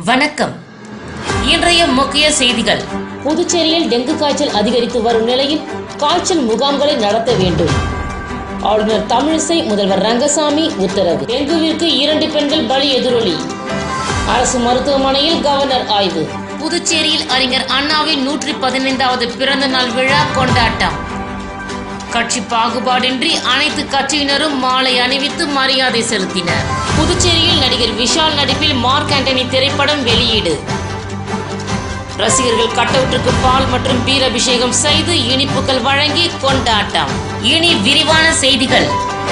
வணக்கம் இன்றைய முக்கிய செய்திகள் புதுச்சேரியில் டெங்கு காய்ச்சல் அதிகரித்து வரும் நிலையில் காய்ச்சல் முகாம்களை நடத்த வேண்டும் ஆளுநர் தமிழிசை முதல்வர் ரங்கசாமி உத்தரவு டெங்குவிற்கு இரண்டு பெண்கள் பலி எதிரொலி அரசு மருத்துவமனையில் கவர்னர் ஆய்வு புதுச்சேரியில் அறிஞர் அண்ணாவின் நூற்றி பதினைந்தாவது பிறந்த நாள் விழா கொண்டாட்டம் கட்சி பாகுபாடின்றி அனைத்து கட்சியினரும் மாலை அணிவித்து மரியாதை செலுத்தினர் புதுச்சேரியில் நடிகர் விஷால் நடிப்பில் மார்க் ஆண்டனி திரைப்படம் வெளியீடு ரசிகர்கள் கட்டவுட்டுக்கு பால் மற்றும் பீர் அபிஷேகம் செய்து இனிப்புகள் வழங்கி கொண்டாட்டம் இனி விரிவான செய்திகள்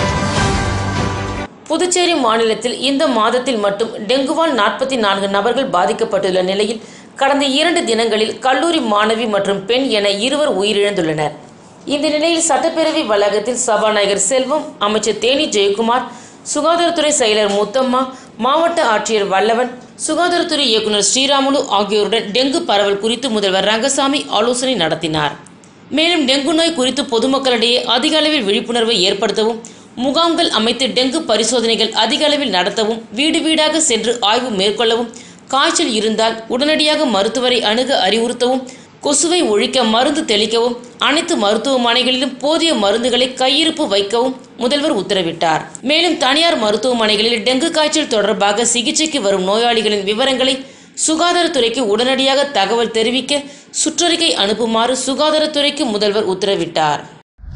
புதுச்சேரி மாநிலத்தில் இந்த மாதத்தில் மட்டும் டெங்குவால் நாற்பத்தி நான்கு நபர்கள் பாதிக்கப்பட்டுள்ள நிலையில் கடந்த இரண்டு தினங்களில் கல்லூரி மாணவி மற்றும் பெண் என இருவர் உயிரிழந்துள்ளனர் இந்த நிலையில் சட்டப்பேரவை வளாகத்தில் சபாநாயகர் செல்வம் அமைச்சர் தேனி ஜெயக்குமார் சுகாதாரத்துறை செயலர் முத்தம்மா மாவட்ட ஆட்சியர் வல்லவன் சுகாதாரத்துறை இயக்குநர் ஸ்ரீராமுலு ஆகியோருடன் டெங்கு பரவல் குறித்து முதல்வர் ரங்கசாமி ஆலோசனை நடத்தினார் மேலும் டெங்கு நோய் குறித்து பொதுமக்களிடையே அதிக அளவில் விழிப்புணர்வை ஏற்படுத்தவும் முகாம்கள் அமைத்து டெங்கு பரிசோதனைகள் அதிக அளவில் நடத்தவும் வீடு வீடாக சென்று ஆய்வு மேற்கொள்ளவும் காய்ச்சல் இருந்தால் உடனடியாக மருத்துவரை அணுக அறிவுறுத்தவும் கொசுவை ஒழிக்க மருந்து தெளிக்கவும் அனைத்து மருத்துவமனைகளிலும் போதிய மருந்துகளை கையிருப்பு வைக்கவும் முதல்வர் உத்தரவிட்டார் மேலும் தனியார் மருத்துவமனைகளில் டெங்கு காய்ச்சல் தொடர்பாக சிகிச்சைக்கு வரும் நோயாளிகளின் விவரங்களை சுகாதாரத்துறைக்கு உடனடியாக தகவல் தெரிவிக்க சுற்றறிக்கை அனுப்புமாறு சுகாதாரத்துறைக்கு முதல்வர் உத்தரவிட்டார்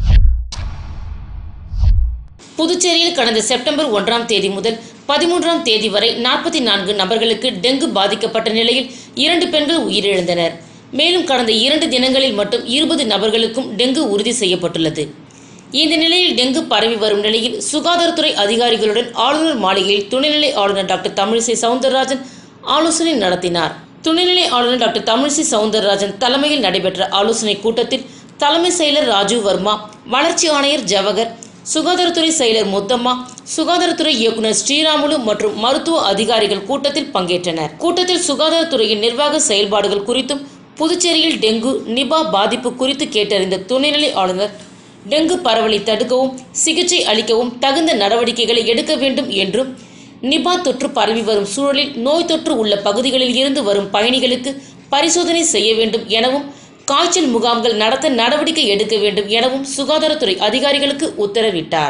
புதுச்சேரியில் கடந்த செப்டம்பர் ஒன்றாம் தேதி முதல் பதிமூன்றாம் தேதி வரை நாற்பத்தி நான்கு நபர்களுக்கு டெங்கு பாதிக்கப்பட்ட நிலையில் இரண்டு பெண்கள் உயிரிழந்தனர் மேலும் கடந்த இரண்டு தினங்களில் மட்டும் இருபது நபர்களுக்கும் டெங்கு உறுதி செய்யப்பட்டுள்ளது இந்த நிலையில் டெங்கு பரவி வரும் நிலையில் சுகாதாரத்துறை அதிகாரிகளுடன் ஆளுநர் மாளிகையில் துணைநிலை ஆளுநர் டாக்டர் தமிழிசை சவுந்தரராஜன் ஆலோசனை நடத்தினார் துணைநிலை ஆளுநர் டாக்டர் தமிழிசை சவுந்தரராஜன் தலைமையில் நடைபெற்ற ஆலோசனை கூட்டத்தில் தலைமை செயலர் ராஜீவ் வர்மா வளர்ச்சி ஆணையர் ஜவஹர் சுகாதாரத்துறை செயலர் முத்தம்மா சுகாதாரத்துறை இயக்குநர் ஸ்ரீராமுலு மற்றும் மருத்துவ அதிகாரிகள் கூட்டத்தில் பங்கேற்றனர் கூட்டத்தில் சுகாதாரத்துறையின் நிர்வாக செயல்பாடுகள் குறித்தும் புதுச்சேரியில் டெங்கு நிபா பாதிப்பு குறித்து கேட்டறிந்த துணைநிலை ஆளுநர் டெங்கு பரவலை தடுக்கவும் சிகிச்சை அளிக்கவும் தகுந்த நடவடிக்கைகளை எடுக்க வேண்டும் என்றும் நிபா தொற்று பரவி வரும் சூழலில் நோய் தொற்று உள்ள பகுதிகளில் இருந்து வரும் பயணிகளுக்கு பரிசோதனை செய்ய வேண்டும் எனவும் காய்ச்சல் முகாம்கள் நடத்த நடவடிக்கை எடுக்க வேண்டும் எனவும் சுகாதாரத்துறை அதிகாரிகளுக்கு உத்தரவிட்டார்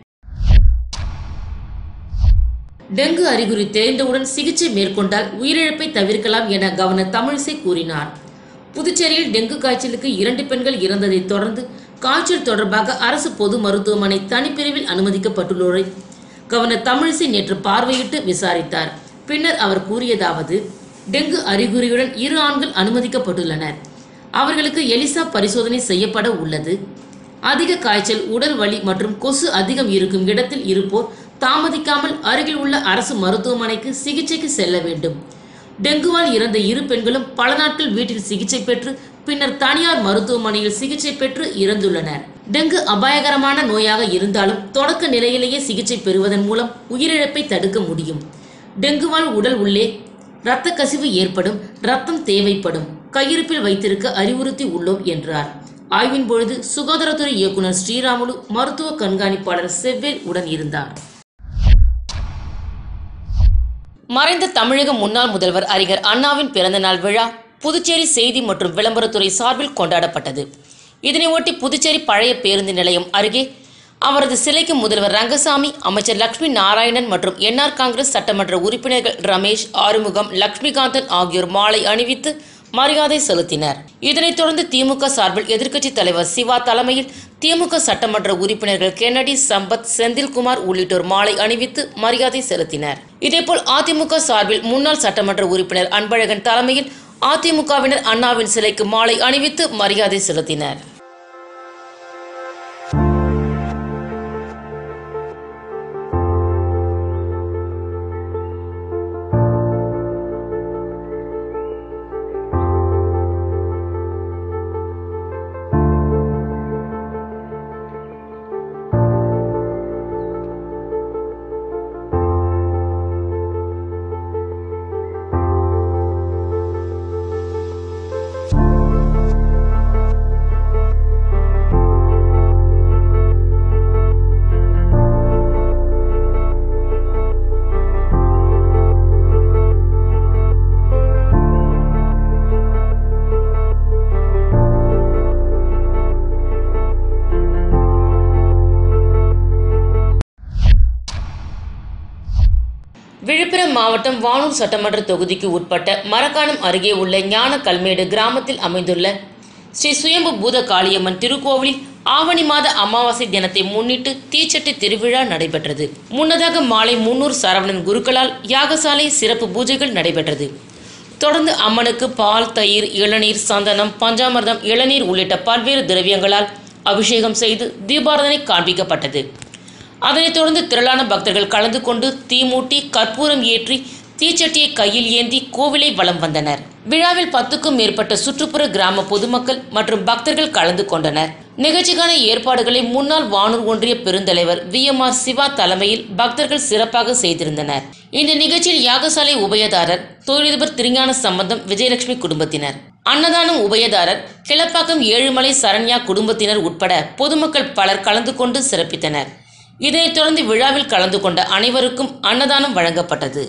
டெங்கு அறிகுறி தெரிந்தவுடன் சிகிச்சை மேற்கொண்டால் உயிரிழப்பை தவிர்க்கலாம் என கவர்னர் தமிழிசை கூறினார் புதுச்சேரியில் டெங்கு காய்ச்சலுக்கு இரண்டு பெண்கள் இறந்ததைத் தொடர்ந்து காய்ச்சல் தொடர்பாக அரசு பொது மருத்துவமனை தனிப்பிரிவில் அனுமதிக்கப்பட்டுள்ளோரை கவர்னர் தமிழிசை நேற்று பார்வையிட்டு விசாரித்தார் பின்னர் அவர் கூறியதாவது டெங்கு அறிகுறியுடன் இரு ஆண்கள் அனுமதிக்கப்பட்டுள்ளனர் அவர்களுக்கு எலிசா பரிசோதனை செய்யப்பட உள்ளது அதிக காய்ச்சல் உடல் வலி மற்றும் கொசு அதிகம் இருக்கும் இடத்தில் இருப்போர் தாமதிக்காமல் அருகில் உள்ள அரசு மருத்துவமனைக்கு சிகிச்சைக்கு செல்ல வேண்டும் டெங்குவால் இறந்த இரு பெண்களும் பல நாட்கள் வீட்டில் சிகிச்சை பெற்று பின்னர் தனியார் மருத்துவமனையில் சிகிச்சை பெற்று இறந்துள்ளனர் டெங்கு அபாயகரமான நோயாக இருந்தாலும் தொடக்க நிலையிலேயே சிகிச்சை பெறுவதன் மூலம் உயிரிழப்பை தடுக்க முடியும் டெங்குவால் உடல் உள்ளே இரத்த கசிவு ஏற்படும் ரத்தம் தேவைப்படும் கையிருப்பில் வைத்திருக்க அறிவுறுத்தி உள்ளோம் என்றார் ஆய்வின் பொழுது சுகாதாரத்துறை இயக்குனர் ஸ்ரீராமுலு மருத்துவ கண்காணிப்பாளர் செவ்வேல் உடன் இருந்தார் மறைந்த தமிழக முன்னாள் முதல்வர் அறிஞர் அண்ணாவின் பிறந்தநாள் விழா புதுச்சேரி செய்தி மற்றும் விளம்பரத்துறை சார்பில் கொண்டாடப்பட்டது இதனையொட்டி புதுச்சேரி பழைய பேருந்து நிலையம் அருகே அவரது சிலைக்கு முதல்வர் ரங்கசாமி அமைச்சர் லட்சுமி நாராயணன் மற்றும் என்ஆர் காங்கிரஸ் சட்டமன்ற உறுப்பினர்கள் ரமேஷ் ஆறுமுகம் லட்சுமிகாந்தன் ஆகியோர் மாலை அணிவித்து மரியாதை செலுத்தினர் இதனைத் தொடர்ந்து திமுக சார்பில் எதிர்க்கட்சித் தலைவர் சிவா தலைமையில் திமுக சட்டமன்ற உறுப்பினர்கள் கென்னடி சம்பத் செந்தில்குமார் உள்ளிட்டோர் மாலை அணிவித்து மரியாதை செலுத்தினர் இதேபோல் அதிமுக சார்பில் முன்னாள் சட்டமன்ற உறுப்பினர் அன்பழகன் தலைமையில் அதிமுகவினர் அண்ணாவின் சிலைக்கு மாலை அணிவித்து மரியாதை செலுத்தினர் விழுப்புரம் மாவட்டம் வானூர் சட்டமன்ற தொகுதிக்கு உட்பட்ட மரக்காணம் அருகே உள்ள ஞான கல்மேடு கிராமத்தில் அமைந்துள்ள ஸ்ரீ சுயம்பு பூத காளியம்மன் திருக்கோவிலில் ஆவணி மாத அமாவாசை தினத்தை முன்னிட்டு தீச்சட்டி திருவிழா நடைபெற்றது முன்னதாக மாலை முன்னூர் சரவணன் குருக்களால் யாகசாலை சிறப்பு பூஜைகள் நடைபெற்றது தொடர்ந்து அம்மனுக்கு பால் தயிர் இளநீர் சந்தனம் பஞ்சாமிர்தம் இளநீர் உள்ளிட்ட பல்வேறு திரவியங்களால் அபிஷேகம் செய்து தீபாராதனை காண்பிக்கப்பட்டது அதனைத் தொடர்ந்து திரளான பக்தர்கள் கலந்து கொண்டு தீமூட்டி கற்பூரம் ஏற்றி தீச்சட்டியை கையில் ஏந்தி கோவிலை வலம் வந்தனர் விழாவில் பத்துக்கும் மேற்பட்ட சுற்றுப்புற கிராம பொதுமக்கள் மற்றும் பக்தர்கள் கலந்து கொண்டனர் நிகழ்ச்சிக்கான ஏற்பாடுகளை முன்னாள் வானூர் ஒன்றிய பெருந்தலைவர் வி எம் ஆர் சிவா தலைமையில் பக்தர்கள் சிறப்பாக செய்திருந்தனர் இந்த நிகழ்ச்சியில் யாகசாலை உபயதாரர் தொழிலதிபர் திருஞான சம்பந்தம் விஜயலட்சுமி குடும்பத்தினர் அன்னதானம் உபயதாரர் கிளப்பாக்கம் ஏழுமலை சரண்யா குடும்பத்தினர் உட்பட பொதுமக்கள் பலர் கலந்து கொண்டு சிறப்பித்தனர் இதனைத் தொடர்ந்து விழாவில் கலந்து கொண்ட அனைவருக்கும் அன்னதானம் வழங்கப்பட்டது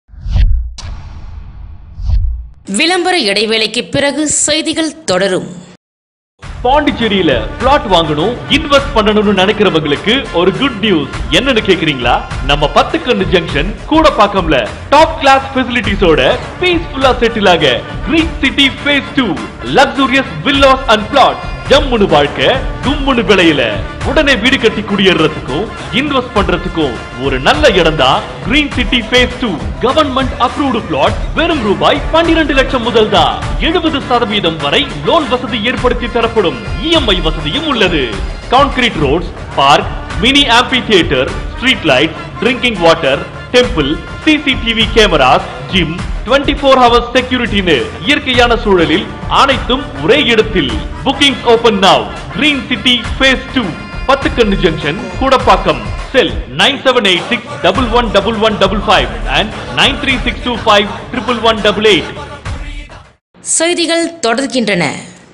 விளம்பர இடைவேளைக்கு பிறகு செய்திகள் தொடரும் பாண்டிச்சேரியில பிளாட் வாங்கணும் இன்வெஸ்ட் பண்ணணும்னு நினைக்கிறவங்களுக்கு ஒரு குட் நியூஸ் என்னன்னு கேக்குறீங்களா நம்ம பத்துக்கண்ணு ஜங்ஷன் கூடப்பாக்கம்ல டாப் கிளாஸ் ஃபெசிலிட்டிஸோட பீஸ்ஃபுல்லா செட்டில் ஆக green city phase two luxurious villas and plots ஜம்முனு வாழ்க்கை கும்முனு விலையில உடனே வீடு கட்டி குடியேறதுக்கும் இன்வெஸ்ட் பண்றதுக்கும் ஒரு நல்ல இடம் தான் green city phase two government approved plot வெறும் ரூபாய் பன்னிரண்டு லட்சம் முதல் தான் எழுபது சதவீதம் வரை லோன் வசதி ஏற்படுத்தி தரப்படும் இஎம்ஐ வசதியும் உள்ளது concrete roads park mini amphitheatre street light drinking water temple CCTV cameras gym 24 four hours செக்யூரிட்டின்னு இயற்கையான சூழலில் அனைத்தும் ஒரே இடத்தில் bookings open now green city phase two Pathukannu junction Koodapakkam cell nine seven eight six double one double one double five and nine three six two five triple one double eight செய்திகள் தொடர்கின்றன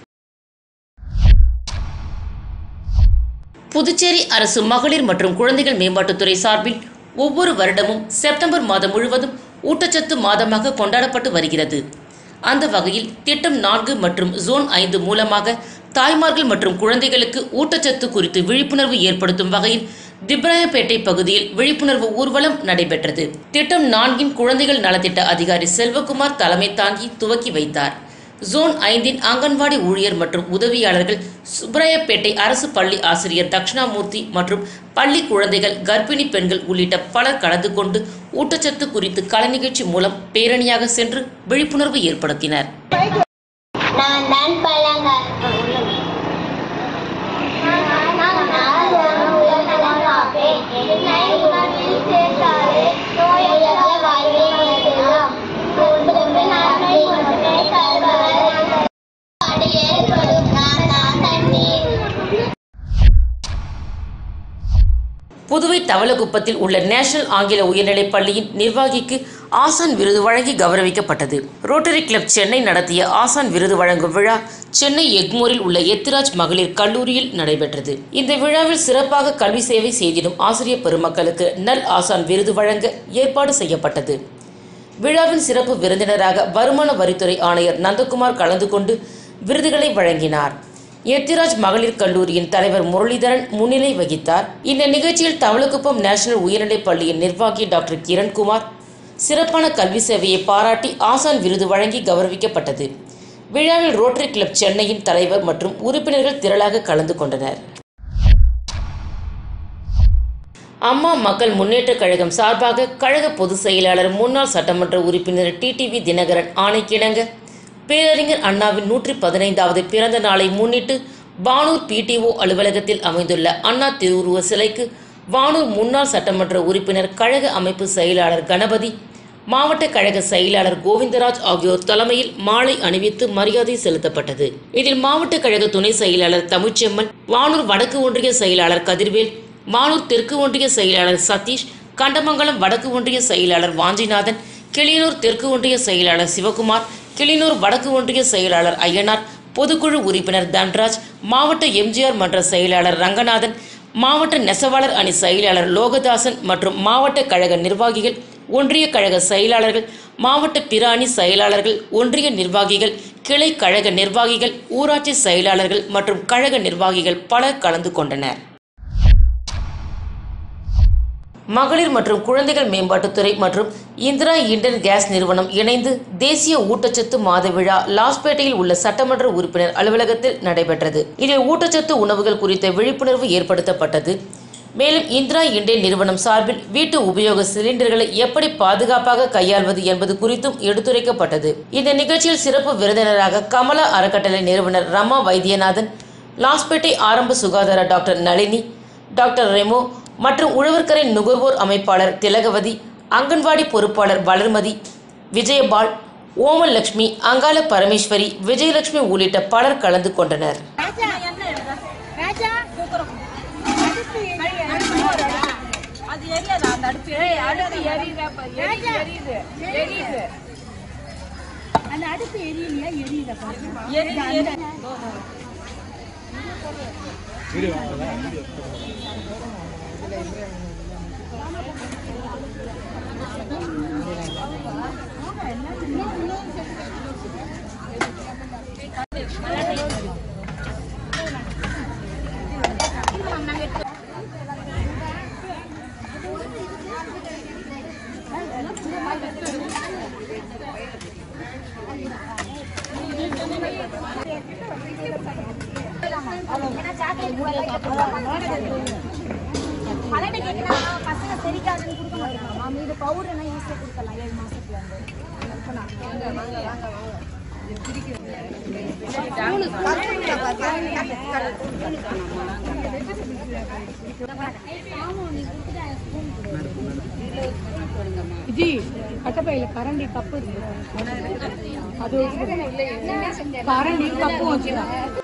புதுச்சேரி அரசு மகளிர் மற்றும் குழந்தைகள் மேம்பாட்டுத்துறை சார்பில் ஒவ்வொரு வருடமும் செப்டம்பர் மாதம் முழுவதும் ஊட்டச்சத்து மாதமாக கொண்டாடப்பட்டு வருகிறது அந்த வகையில் திட்டம் நான்கு மற்றும் ஜோன் ஐந்து மூலமாக தாய்மார்கள் மற்றும் குழந்தைகளுக்கு ஊட்டச்சத்து குறித்து விழிப்புணர்வு ஏற்படுத்தும் வகையில் திப்ராயப்பேட்டை பகுதியில் விழிப்புணர்வு ஊர்வலம் நடைபெற்றது திட்டம் நான்கின் குழந்தைகள் நலத்திட்ட அதிகாரி செல்வகுமார் தலைமை தாங்கி துவக்கி வைத்தார் ஜோன் ஐந்தின் அங்கன்வாடி ஊழியர் மற்றும் உதவியாளர்கள் சுப்ராயப்பேட்டை அரசு பள்ளி ஆசிரியர் தட்சிணாமூர்த்தி மற்றும் பள்ளி குழந்தைகள் கர்ப்பிணி பெண்கள் உள்ளிட்ட பலர் கலந்து கொண்டு ஊட்டச்சத்து குறித்து கலை நிகழ்ச்சி மூலம் பேரணியாக சென்று விழிப்புணர்வு ஏற்படுத்தினர் நான் தான் பழங்கள் புதுவை தவளகுப்பத்தில் உள்ள நேஷனல் ஆங்கில உயர்நிலைப் பள்ளியின் நிர்வாகிக்கு ஆசான் விருது வழங்கி கௌரவிக்கப்பட்டது ரோட்டரி கிளப் சென்னை நடத்திய ஆசான் விருது வழங்கும் விழா சென்னை எக்மோரில் உள்ள எத்திராஜ் மகளிர் கல்லூரியில் நடைபெற்றது இந்த விழாவில் சிறப்பாக கல்வி சேவை செய்திடும் ஆசிரியர் பெருமக்களுக்கு நல் ஆசான் விருது வழங்க ஏற்பாடு செய்யப்பட்டது விழாவின் சிறப்பு விருந்தினராக வருமான வரித்துறை ஆணையர் நந்தகுமார் கலந்து கொண்டு விருதுகளை வழங்கினார் எத்திராஜ் மகளிர் கல்லூரியின் தலைவர் முரளிதரன் முன்னிலை வகித்தார் இந்த நிகழ்ச்சியில் தவளக்குப்பம் நேஷனல் உயர்நிலைப் பள்ளியின் நிர்வாகி டாக்டர் கிரண்குமார் சிறப்பான கல்வி சேவையை பாராட்டி ஆசான் விருது வழங்கி கௌரவிக்கப்பட்டது விழாவில் ரோட்டரி கிளப் சென்னையின் தலைவர் மற்றும் உறுப்பினர்கள் திரளாக கலந்து கொண்டனர் அம்மா மக்கள் முன்னேற்றக் கழகம் சார்பாக கழக பொதுச் செயலாளர் முன்னாள் சட்டமன்ற உறுப்பினர் டிடிவி தினகரன் ஆணைக்கிணங்க பேரறிஞர் அண்ணாவின் நூற்றி பதினைந்தாவது பிறந்த நாளை முன்னிட்டு வானூர் பிடிஓ அலுவலகத்தில் அமைந்துள்ள அண்ணா திருவுருவ சிலைக்கு வானூர் முன்னாள் சட்டமன்ற உறுப்பினர் கழக அமைப்பு செயலாளர் கணபதி மாவட்ட கழக செயலாளர் கோவிந்தராஜ் ஆகியோர் தலைமையில் மாலை அணிவித்து மரியாதை செலுத்தப்பட்டது இதில் மாவட்ட கழக துணை செயலாளர் தமிழ்ச்செம்மன் வானூர் வடக்கு ஒன்றிய செயலாளர் கதிர்வேல் வானூர் தெற்கு ஒன்றிய செயலாளர் சதீஷ் கண்டமங்கலம் வடக்கு ஒன்றிய செயலாளர் வாஞ்சிநாதன் கிளியனூர் தெற்கு ஒன்றிய செயலாளர் சிவகுமார் கிளியனூர் வடக்கு ஒன்றிய செயலாளர் ஐயனார் பொதுக்குழு உறுப்பினர் தன்ராஜ் மாவட்ட எம்ஜிஆர் மன்ற செயலாளர் ரங்கநாதன் மாவட்ட நெசவாளர் அணி செயலாளர் லோகதாசன் மற்றும் மாவட்ட கழக நிர்வாகிகள் ஒன்றிய கழக செயலாளர்கள் மாவட்ட பிற அணி செயலாளர்கள் ஒன்றிய நிர்வாகிகள் கிளை கழக நிர்வாகிகள் ஊராட்சி செயலாளர்கள் மற்றும் கழக நிர்வாகிகள் பலர் கலந்து கொண்டனர் மகளிர் மற்றும் குழந்தைகள் மேம்பாட்டுத்துறை மற்றும் இந்திரா இண்டன் கேஸ் நிறுவனம் இணைந்து தேசிய ஊட்டச்சத்து மாத விழா லாஸ்பேட்டையில் உள்ள சட்டமன்ற உறுப்பினர் அலுவலகத்தில் நடைபெற்றது இதில் ஊட்டச்சத்து உணவுகள் குறித்த விழிப்புணர்வு ஏற்படுத்தப்பட்டது மேலும் இந்திரா இண்டேன் நிறுவனம் சார்பில் வீட்டு உபயோக சிலிண்டர்களை எப்படி பாதுகாப்பாக கையாள்வது என்பது குறித்தும் எடுத்துரைக்கப்பட்டது இந்த நிகழ்ச்சியில் சிறப்பு விருந்தினராக கமலா அறக்கட்டளை நிறுவனர் ரமா வைத்தியநாதன் லாஸ்பேட்டை ஆரம்ப சுகாதார டாக்டர் நளினி டாக்டர் ரெமோ மற்றும் உழவர்கரை நுகர்வோர் அமைப்பாளர் திலகவதி அங்கன்வாடி பொறுப்பாளர் வளர்மதி விஜயபால் ஓமலட்சுமி அங்காள பரமேஸ்வரி விஜயலட்சுமி உள்ளிட்ட பலர் கலந்து கொண்டனர் அது எரியாது அந்த அடுப்பு அடுப்பு எரியுதாப்பா எரியுது எரியுது எரியுது அந்த அடுப்பு எரியலையா எரியுதப்பா எரியுது எரியுது பழத்தை கேட்குறா பசங்க செரிக்காதுன்னு கொடுக்க மாட்டேங்கிறாங்க மீது பவுடர்னா ஈஸியாக கொடுக்கலாம் ஏழு மாசத்துல இருந்து ஜி கட்டப்பையில கரண்டி கப்பு இருக்கு அது வச்சுக்கோ. கரண்டி கப்பு வச்சுக்கோ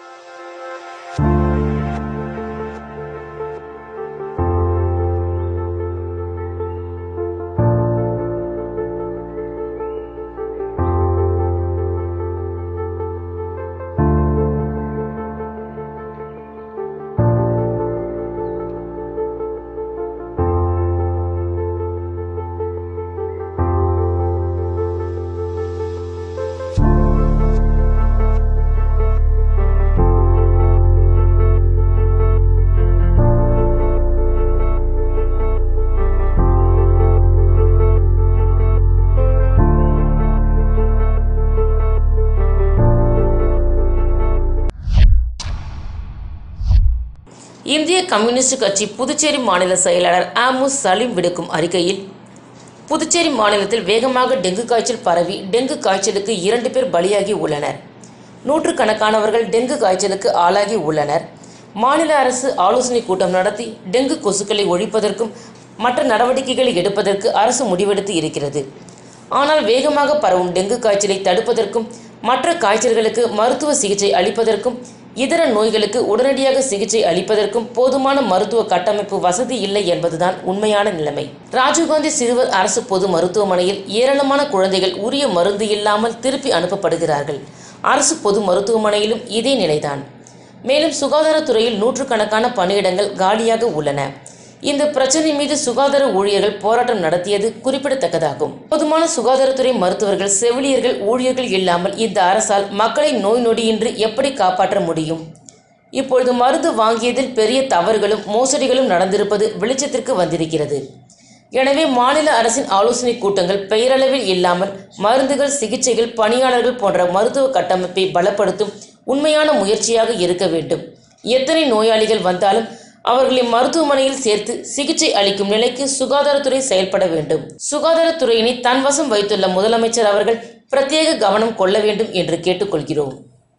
இந்திய கம்யூனிஸ்ட் கட்சி புதுச்சேரி மாநில செயலாளர் ஆமு சலீம் விடுக்கும் அறிக்கையில் புதுச்சேரி மாநிலத்தில் வேகமாக டெங்கு காய்ச்சல் பரவி டெங்கு காய்ச்சலுக்கு இரண்டு பேர் பலியாகி உள்ளனர் நூற்றுக்கணக்கானவர்கள் டெங்கு காய்ச்சலுக்கு ஆளாகி உள்ளனர் மாநில அரசு ஆலோசனை கூட்டம் நடத்தி டெங்கு கொசுக்களை ஒழிப்பதற்கும் மற்ற நடவடிக்கைகளை எடுப்பதற்கு அரசு முடிவெடுத்து இருக்கிறது ஆனால் வேகமாக பரவும் டெங்கு காய்ச்சலை தடுப்பதற்கும் மற்ற காய்ச்சல்களுக்கு மருத்துவ சிகிச்சை அளிப்பதற்கும் இதர நோய்களுக்கு உடனடியாக சிகிச்சை அளிப்பதற்கும் போதுமான மருத்துவ கட்டமைப்பு வசதி இல்லை என்பதுதான் உண்மையான நிலைமை ராஜீவ்காந்தி சிறுவர் அரசு பொது மருத்துவமனையில் ஏராளமான குழந்தைகள் உரிய மருந்து இல்லாமல் திருப்பி அனுப்பப்படுகிறார்கள் அரசு பொது மருத்துவமனையிலும் இதே நிலைதான் மேலும் சுகாதாரத்துறையில் நூற்றுக்கணக்கான பணியிடங்கள் காலியாக உள்ளன இந்த பிரச்சனை மீது சுகாதார ஊழியர்கள் போராட்டம் நடத்தியது குறிப்பிடத்தக்கதாகும் போதுமான சுகாதாரத்துறை மருத்துவர்கள் செவிலியர்கள் ஊழியர்கள் இல்லாமல் இந்த அரசால் மக்களை நோய் நொடியின்றி எப்படி காப்பாற்ற முடியும் இப்பொழுது மருந்து வாங்கியதில் பெரிய தவறுகளும் மோசடிகளும் நடந்திருப்பது வெளிச்சத்திற்கு வந்திருக்கிறது எனவே மாநில அரசின் ஆலோசனை கூட்டங்கள் பெயரளவில் இல்லாமல் மருந்துகள் சிகிச்சைகள் பணியாளர்கள் போன்ற மருத்துவ கட்டமைப்பை பலப்படுத்தும் உண்மையான முயற்சியாக இருக்க வேண்டும் எத்தனை நோயாளிகள் வந்தாலும் அவர்களை மருத்துவமனையில் சேர்த்து சிகிச்சை அளிக்கும் நிலைக்கு சுகாதாரத்துறை செயல்பட வேண்டும் சுகாதாரத்துறையினை தன்வசம் வைத்துள்ள முதலமைச்சர் அவர்கள் பிரத்யேக கவனம் கொள்ள வேண்டும் என்று கேட்டுக்கொள்கிறோம்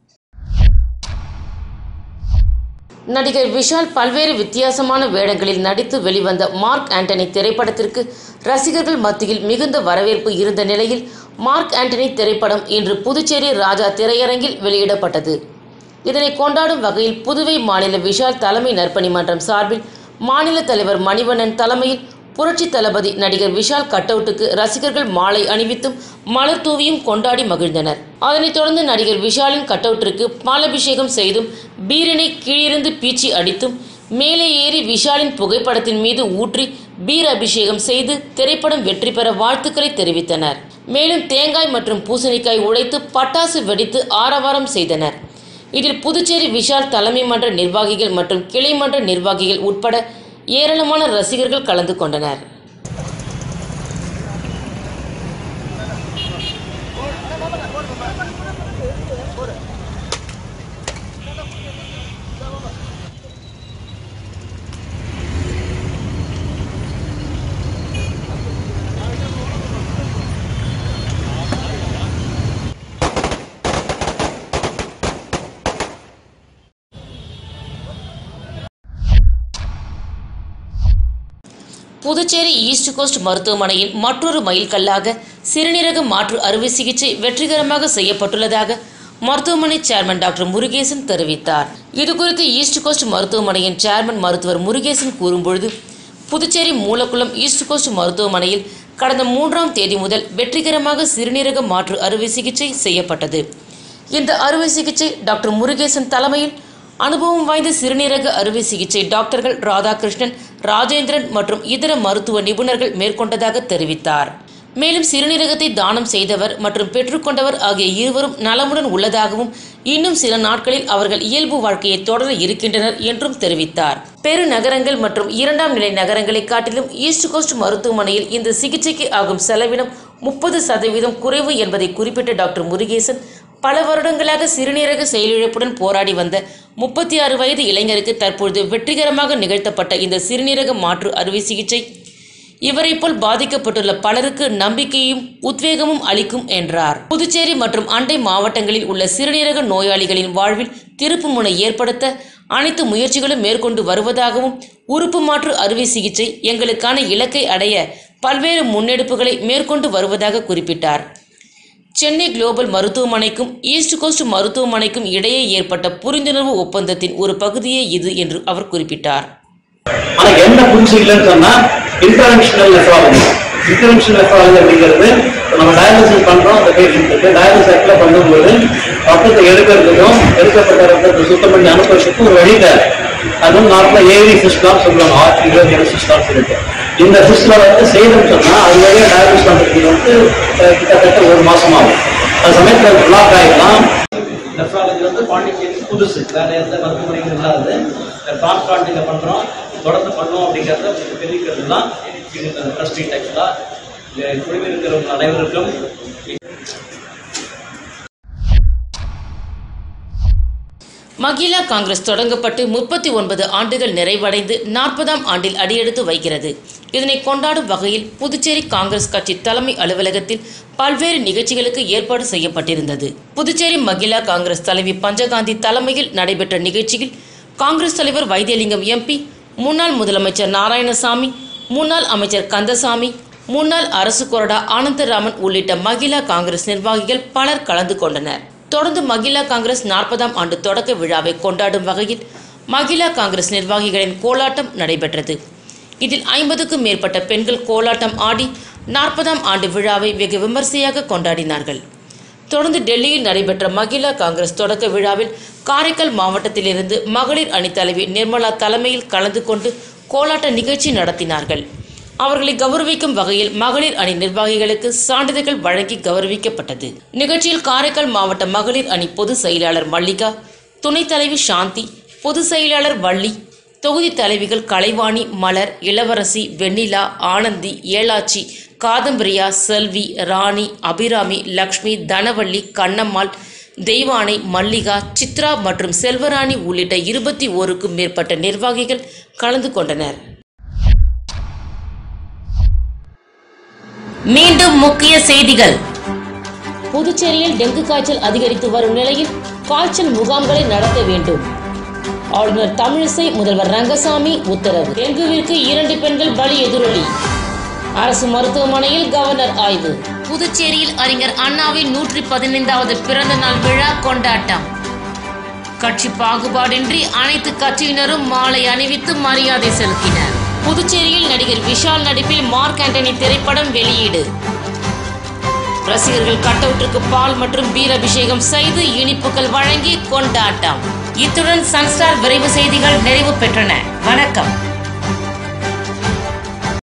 நடிகர் விஷால் பல்வேறு வித்தியாசமான வேடங்களில் நடித்து வெளிவந்த மார்க் ஆண்டனி திரைப்படத்திற்கு ரசிகர்கள் மத்தியில் மிகுந்த வரவேற்பு இருந்த நிலையில் மார்க் ஆண்டனி திரைப்படம் இன்று புதுச்சேரி ராஜா திரையரங்கில் வெளியிடப்பட்டது இதனை கொண்டாடும் வகையில் புதுவை மாநில விஷால் தலைமை நற்பணி மன்றம் சார்பில் மாநில தலைவர் மணிவண்ணன் தலைமையில் புரட்சி தளபதி நடிகர் விஷால் கட்டவுட்டுக்கு ரசிகர்கள் மாலை அணிவித்தும் மலர் தூவியும் கொண்டாடி மகிழ்ந்தனர் அதனைத் தொடர்ந்து நடிகர் விஷாலின் கட்டவுட்டிற்கு பாலபிஷேகம் செய்தும் பீரினை கீழிருந்து பீச்சி அடித்தும் மேலே ஏறி விஷாலின் புகைப்படத்தின் மீது ஊற்றி பீர் அபிஷேகம் செய்து திரைப்படம் வெற்றி பெற வாழ்த்துக்களை தெரிவித்தனர் மேலும் தேங்காய் மற்றும் பூசணிக்காய் உடைத்து பட்டாசு வெடித்து ஆரவாரம் செய்தனர் இதில் புதுச்சேரி விஷால் தலைமை மன்ற நிர்வாகிகள் மற்றும் கிளை மன்ற நிர்வாகிகள் உட்பட ஏராளமான ரசிகர்கள் கலந்து கொண்டனர் புதுச்சேரி ஈஸ்ட் கோஸ்ட் மருத்துவமனையின் மற்றொரு மைல்கல்லாக சிறுநீரக மாற்று அறுவை சிகிச்சை வெற்றிகரமாக செய்யப்பட்டுள்ளதாக மருத்துவமனை சேர்மன் டாக்டர் முருகேசன் தெரிவித்தார் இதுகுறித்து ஈஸ்ட் கோஸ்ட் மருத்துவமனையின் சேர்மன் மருத்துவர் முருகேசன் கூறும்பொழுது புதுச்சேரி மூலக்குளம் ஈஸ்ட் கோஸ்ட் மருத்துவமனையில் கடந்த மூன்றாம் தேதி முதல் வெற்றிகரமாக சிறுநீரக மாற்று அறுவை சிகிச்சை செய்யப்பட்டது இந்த அறுவை சிகிச்சை டாக்டர் முருகேசன் தலைமையில் அனுபவம் வாய்ந்த சிறுநீரக அறுவை சிகிச்சை டாக்டர்கள் ராதாகிருஷ்ணன் ராஜேந்திரன் மற்றும் இதர மருத்துவ நிபுணர்கள் மேற்கொண்டதாக தெரிவித்தார் மேலும் சிறுநீரகத்தை தானம் செய்தவர் மற்றும் பெற்றுக்கொண்டவர் ஆகிய இருவரும் நலமுடன் உள்ளதாகவும் இன்னும் சில நாட்களில் அவர்கள் இயல்பு வாழ்க்கையை தொடர இருக்கின்றனர் என்றும் தெரிவித்தார் பெருநகரங்கள் மற்றும் இரண்டாம் நிலை நகரங்களை காட்டிலும் ஈஸ்ட் கோஸ்ட் மருத்துவமனையில் இந்த சிகிச்சைக்கு ஆகும் செலவினம் முப்பது சதவீதம் குறைவு என்பதை குறிப்பிட்ட டாக்டர் முருகேசன் பல வருடங்களாக சிறுநீரக செயலிழப்புடன் போராடி வந்த முப்பத்தி ஆறு வயது இளைஞருக்கு தற்பொழுது வெற்றிகரமாக நிகழ்த்தப்பட்ட இந்த சிறுநீரக மாற்று அறுவை சிகிச்சை இவரைப் போல் பாதிக்கப்பட்டுள்ள பலருக்கு நம்பிக்கையும் உத்வேகமும் அளிக்கும் என்றார் புதுச்சேரி மற்றும் அண்டை மாவட்டங்களில் உள்ள சிறுநீரக நோயாளிகளின் வாழ்வில் திருப்புமுனை ஏற்படுத்த அனைத்து முயற்சிகளும் மேற்கொண்டு வருவதாகவும் உறுப்பு மாற்று அறுவை சிகிச்சை எங்களுக்கான இலக்கை அடைய பல்வேறு முன்னெடுப்புகளை மேற்கொண்டு வருவதாக குறிப்பிட்டார் சென்னை குளோபல் மருத்துவமனைக்கும் ஈஸ்ட் கோஸ்ட் மருத்துவமனைக்கும் இடையே ஏற்பட்ட புரிந்துணர்வு ஒப்பந்தத்தின் ஒரு பகுதியே இது என்று அவர் குறிப்பிட்டார் ஆனா என்ன புதுசு இல்லைன்னு சொன்னா இன்டர்வென்ஷனல் நெஃப்ராலஜி இன்டர்வென்ஷனல் நெஃப்ராலஜி அப்படிங்கிறது இப்ப நம்ம டயாலிசிஸ் பண்றோம் அந்த பேஷண்ட்டுக்கு டயாலிசிஸ் அப்ளை பண்ணும்போது ரத்தத்தை எடுக்கிறதுக்கும் எடுக்கப்பட்ட ரத்தத்தை சுத்தம் பண்ணி அனுப்புறதுக்கும் ஒரு வழி தேவை அது வந்து நார்மலா ஏவி சிஸ்டம் சொல்லுவாங்க ஆர்டிகல் சிஸ்டம் சொல்லிட்டு இந்த சிஸ்டம் வந்து செய்யணும்னு சொன்னா அது வழியா டயாலிசிஸ் பண்றதுக்கு வந்து அஹ், கிட்டத்தட்ட ஒரு மாசம் ஆகும் அந்த சமயத்துல பிளாக் ஆகிடலாம் நெஃப்ராலஜி வந்து பாண்டிச்சேரி புதுசு வேற எந்த மருத்துவமனைக்கும் இல்லாது டிரான்ஸ்பிளான்டிங்க பண்றோம் தொடர்ந்து பண்ணுவோம் அப்படிங்கிறத உங்களுக்கு தெரிவிக்கிறது தான் இது ட்ரஸ்டி ஆக்சுவலா குழுவில் இருக்கிறவங்க அனைவருக்கும் மகிழா காங்கிரஸ் தொடங்கப்பட்டு முப்பத்தி ஒன்பது ஆண்டுகள் நிறைவடைந்து நாற்பதாம் ஆண்டில் அடியெடுத்து வைக்கிறது இதனை கொண்டாடும் வகையில் புதுச்சேரி காங்கிரஸ் கட்சி தலைமை அலுவலகத்தில் பல்வேறு நிகழ்ச்சிகளுக்கு ஏற்பாடு செய்யப்பட்டிருந்தது புதுச்சேரி மகிழா காங்கிரஸ் தலைவி பஞ்சகாந்தி தலைமையில் நடைபெற்ற நிகழ்ச்சியில் காங்கிரஸ் தலைவர் வைத்தியலிங்கம் எம்பி முன்னாள் முதலமைச்சர் நாராயணசாமி முன்னாள் அமைச்சர் கந்தசாமி முன்னாள் அரசு கொறடா ஆனந்தராமன் உள்ளிட்ட மகிழா காங்கிரஸ் நிர்வாகிகள் பலர் கலந்து கொண்டனர் தொடர்ந்து மகிழா காங்கிரஸ் நாற்பதாம் ஆண்டு தொடக்க விழாவை கொண்டாடும் வகையில் மகிழா காங்கிரஸ் நிர்வாகிகளின் கோலாட்டம் நடைபெற்றது இதில் ஐம்பதுக்கும் மேற்பட்ட பெண்கள் கோலாட்டம் ஆடி நாற்பதாம் ஆண்டு விழாவை வெகு விமர்சையாக கொண்டாடினார்கள் தொடர்ந்து டெல்லியில் நடைபெற்ற மகிழா காங்கிரஸ் தொடக்க விழாவில் காரைக்கால் மாவட்டத்திலிருந்து மகளிர் அணித் தலைவி நிர்மலா தலைமையில் கலந்து கொண்டு கோலாட்ட நிகழ்ச்சி நடத்தினார்கள் அவர்களை கௌரவிக்கும் வகையில் மகளிர் அணி நிர்வாகிகளுக்கு சான்றிதழ்கள் வழங்கி கௌரவிக்கப்பட்டது நிகழ்ச்சியில் காரைக்கால் மாவட்ட மகளிர் அணி பொதுச் செயலாளர் மல்லிகா துணைத் தலைவி சாந்தி பொதுச் செயலாளர் வள்ளி தொகுதி தலைவிகள் கலைவாணி மலர் இளவரசி வெண்ணிலா ஆனந்தி ஏலாச்சி காதம்பரியா செல்வி ராணி அபிராமி லக்ஷ்மி தனவள்ளி கண்ணம்மாள் தெய்வானை மல்லிகா சித்ரா மற்றும் செல்வராணி உள்ளிட்ட இருபத்தி ஓருக்கும் மேற்பட்ட நிர்வாகிகள் கலந்து கொண்டனர் மீண்டும் முக்கிய செய்திகள் புதுச்சேரியில் டெங்கு காய்ச்சல் அதிகரித்து வரும் நிலையில் காய்ச்சல் முகாம்களை நடத்த வேண்டும் ஆளுநர் தமிழிசை முதல்வர் ரங்கசாமி உத்தரவு டெங்குவிற்கு இரண்டு பெண்கள் பலி எதிரொலி அரசு மருத்துவமனையில் கவர்னர் ஆய்வு புதுச்சேரியில் அறிஞர் அண்ணாவின் நூற்றி பதினைந்தாவது பிறந்த நாள் விழா கொண்டாட்டம் கட்சி பாகுபாடின்றி அனைத்து கட்சியினரும் மாலை அணிவித்து மரியாதை செலுத்தினர் புதுச்சேரியில் நடிகர் விஷால் நடிப்பில் மார்க் ஆண்டனி திரைப்படம் வெளியீடு ரசிகர்கள் கட்டவுட்டிற்கு பால் மற்றும் பீர் அபிஷேகம் செய்து இனிப்புகள் வழங்கி கொண்டாட்டம் இத்துடன் சன்ஸ்டார் விரைவு செய்திகள் நிறைவு பெற்றன வணக்கம்